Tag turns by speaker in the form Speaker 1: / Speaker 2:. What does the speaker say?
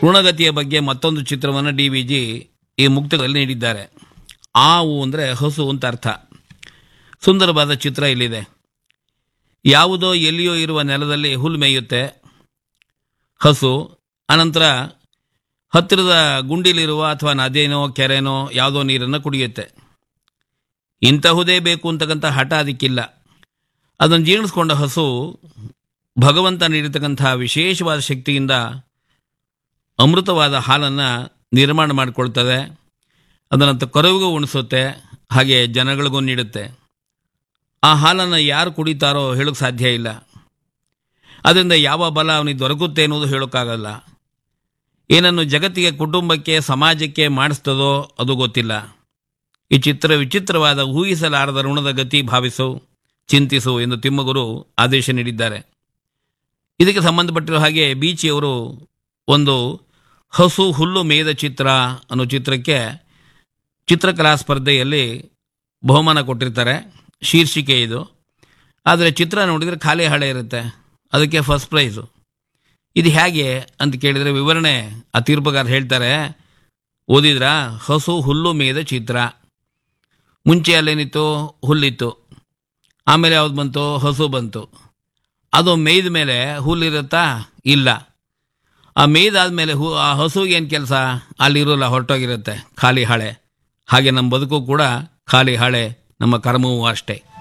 Speaker 1: ಋಣಗತಿಯ ಬಗ್ಗೆ ಮತ್ತೊಂದು ಚಿತ್ರವನ್ನು ಡಿ ವಿ ಜಿ ಈ ಮುಕ್ತದಲ್ಲಿ ನೀಡಿದ್ದಾರೆ ಆವು ಅಂದರೆ ಹಸು ಅಂತ ಅರ್ಥ ಸುಂದರವಾದ ಚಿತ್ರ ಇಲ್ಲಿದೆ ಯಾವುದೋ ಎಲ್ಲಿಯೋ ಇರುವ ನೆಲದಲ್ಲಿ ಹುಲ್ಲು ಮೇಯುತ್ತೆ ಹಸು ಅನಂತರ ಹತ್ತಿರದ ಗುಂಡಿಲಿರುವ ಅಥವಾ ನದಿನೋ ಕೆರೆನೋ ಯಾವುದೋ ನೀರನ್ನು ಕುಡಿಯುತ್ತೆ ಇಂತಹುದೇ ಬೇಕು ಅಂತಕ್ಕಂಥ ಹಠ ಅದಕ್ಕಿಲ್ಲ ಅದನ್ನು ಜೀರ್ಣಿಸ್ಕೊಂಡ ಹಸು ಭಗವಂತ ನೀಡಿರ್ತಕ್ಕಂಥ ವಿಶೇಷವಾದ ಶಕ್ತಿಯಿಂದ ಅಮೃತವಾದ ಹಾಲನ್ನು ನಿರ್ಮಾಣ ಮಾಡಿಕೊಳ್ತದೆ ಅದನ್ನು ಕರುವಿಗೂ ಉಣಿಸುತ್ತೆ ಹಾಗೆ ಜನಗಳಿಗೂ ನೀಡುತ್ತೆ ಆ ಹಾಲನ್ನು ಯಾರು ಕುಡಿತಾರೋ ಹೇಳೋಕ್ಕೆ ಸಾಧ್ಯ ಇಲ್ಲ ಅದರಿಂದ ಯಾವ ಬಲ ಅವನಿಗೆ ದೊರಕುತ್ತೆ ಅನ್ನೋದು ಹೇಳೋಕ್ಕಾಗಲ್ಲ ಏನನ್ನು ಜಗತ್ತಿಗೆ ಕುಟುಂಬಕ್ಕೆ ಸಮಾಜಕ್ಕೆ ಮಾಡಿಸ್ತದೋ ಅದು ಗೊತ್ತಿಲ್ಲ ಈ ಚಿತ್ರ ವಿಚಿತ್ರವಾದ ಊಹಿಸಲಾರದ ಋಣದ ಗತಿ ಭಾವಿಸು ಚಿಂತಿಸು ಎಂದು ತಿಮ್ಮಗುರು ಆದೇಶ ನೀಡಿದ್ದಾರೆ ಇದಕ್ಕೆ ಸಂಬಂಧಪಟ್ಟಿರೋ ಹಾಗೆ ಬೀಚಿಯವರು ಒಂದು ಹಸು ಹುಲ್ಲು ಮೇಯ್ದ ಚಿತ್ರ ಅನ್ನೋ ಚಿತ್ರಕ್ಕೆ ಚಿತ್ರಕಲಾ ಸ್ಪರ್ಧೆಯಲ್ಲಿ ಬಹುಮಾನ ಕೊಟ್ಟಿರ್ತಾರೆ ಶೀರ್ಷಿಕೆ ಇದು ಆದರೆ ಚಿತ್ರ ನೋಡಿದರೆ ಖಾಲಿ ಹಳೆ ಇರುತ್ತೆ ಅದಕ್ಕೆ ಫಸ್ಟ್ ಪ್ರೈಸು ಇದು ಹೇಗೆ ಅಂತ ಕೇಳಿದರೆ ವಿವರಣೆ ಆ ತೀರ್ಪುಗಾರ ಹೇಳ್ತಾರೆ ಓದಿದ್ರಾ ಹಸು ಹುಲ್ಲು ಮೇಯ್ದ ಚಿತ್ರ ಮುಂಚೆ ಅಲ್ಲೇನಿತ್ತು ಹುಲ್ಲಿತ್ತು ಆಮೇಲೆ ಯಾವ್ದು ಬಂತು ಹಸು ಬಂತು ಅದು ಮೇಯ್ದ ಮೇಲೆ ಹುಲ್ಲಿರುತ್ತಾ ಇಲ್ಲ ಆ ಮೇಯ್ದಾದ್ಮೇಲೆ ಹೂ ಆ ಹಸುಗೆ ಏನು ಕೆಲಸ ಅಲ್ಲಿರೋಲ್ಲ ಹೊರಟೋಗಿರುತ್ತೆ ಖಾಲಿ ಹಾಳೆ ಹಾಗೆ ನಮ್ಮ ಬದುಕು ಕೂಡ ಖಾಲಿ ಹಾಳೆ ನಮ್ಮ ಕರ್ಮವೂ ಅಷ್ಟೇ